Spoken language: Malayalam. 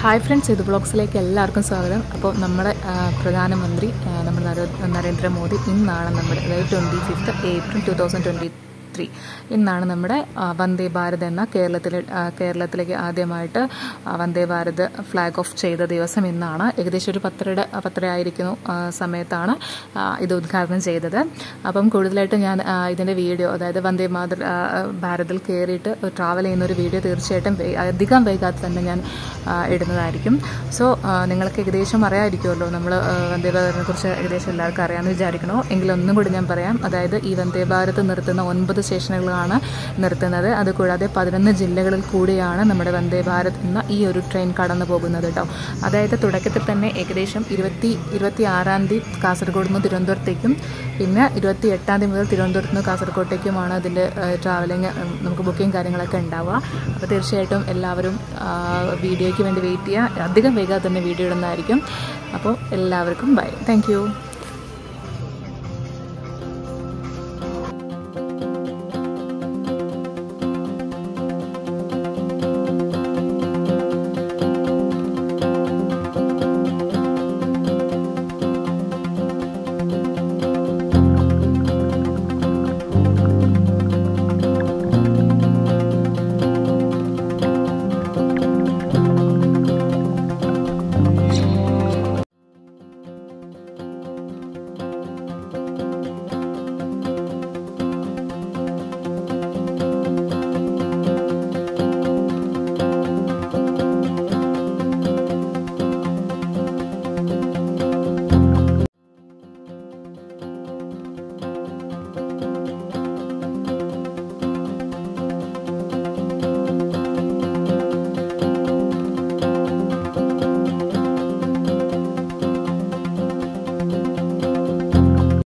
ഹായ് ഫ്രണ്ട്സ് ഇത് ബ്ലോഗ്സിലേക്ക് എല്ലാവർക്കും സ്വാഗതം അപ്പോൾ നമ്മുടെ ആ, പ്രധാനമന്ത്രി ആ, നമ്മുടെ നരേ- നരേന്ദ്രമോദി ഇന്നാണ് നമ്മുടെ അതായത് twenty fifth April two thousand twenty three ഇന്നാണ് നമ്മുടെ ആ, വന്ദേ ഭാരത് എന്ന കേരളത്തിൽ ആ, കേരളത്തിലേക്ക് ആദ്യമായിട്ട് ആ, വന്ദേ ഭാരത് ഫ്ലാഗ് ഓഫ് ചെയ്ത ദിവസം ഇന്നാണ് ഏകദേശം ഒരു പത്തരയുടെ പത്തര ആയിരിക്കുന്നു ആ, സമയത്താണ് ആ, ഇത് ഉദ്ഘാടനം ചെയ്തത് അപ്പം കൂടുതലായിട്ട് ഞാൻ ആ, ഇതിൻ്റെ വീഡിയോ അതായത് വന്ദേ മാതൃ ആ, ഭാരതിൽ കയറിയിട്ട് ട്രാവൽ ചെയ്യുന്ന ഒരു വീഡിയോ തീർച്ചയായിട്ടും വേ- അധികം വൈകാതെ തന്നെ ഞാൻ ആ, ഇടുന്നതായിരിക്കും സോ നിങ്ങൾക്ക് ഏകദേശം അറിയാമായിരിക്കുമല്ലോ നമ്മൾ വന്ദേ ഭാരതിനെ കുറിച്ച് ഏകദേശം എല്ലാവർക്കും അറിയാമെന്ന് വിചാരിക്കണോ എങ്കിലും ഒന്നും കൂടി ഞാൻ പറയാം അതായത് ഈ വന്ദേ ഭാരത് നിർത്തുന്ന ഒൻപത് സ്റ്റേഷനുകളാണ് നിർത്തുന്നത് അതുകൂടാതെ പതിനൊന്ന് ജില്ലകളിൽ കൂടിയാണ് നമ്മുടെ വന്ദേ ഭാരത് എന്ന ഈ ഒരു ട്രെയിൻ കടന്നു പോകുന്നത് കേട്ടോ അതായത് തുടക്കത്തിൽ തന്നെ ഏകദേശം ഇരുപത്തി ഇരുപത്തി ആറാം തീയതി കാസർഗോഡ് നിന്ന് തിരുവനന്തപുരത്തേക്കും പിന്നെ ഇരുപത്തി എട്ടാം തീയതി മുതൽ തിരുവനന്തപുരത്ത് നിന്ന് കാസർഗോട്ടേക്കുമാണ് അതിൻ്റെ ട്രാവലിംഗ് നമുക്ക് ബുക്കിംഗ് കാര്യങ്ങളൊക്കെ ഉണ്ടാവുക അപ്പോൾ തീർച്ചയായിട്ടും എല്ലാവരും ആ, വീഡിയോയ്ക്ക് വേണ്ടി വെയിറ്റ് ചെയ്യുക അധികം വൈകാതെ തന്നെ വീഡിയോ ഇടുന്നതായിരിക്കും അപ്പോൾ എല്ലാവർക്കും ബൈ താങ്ക്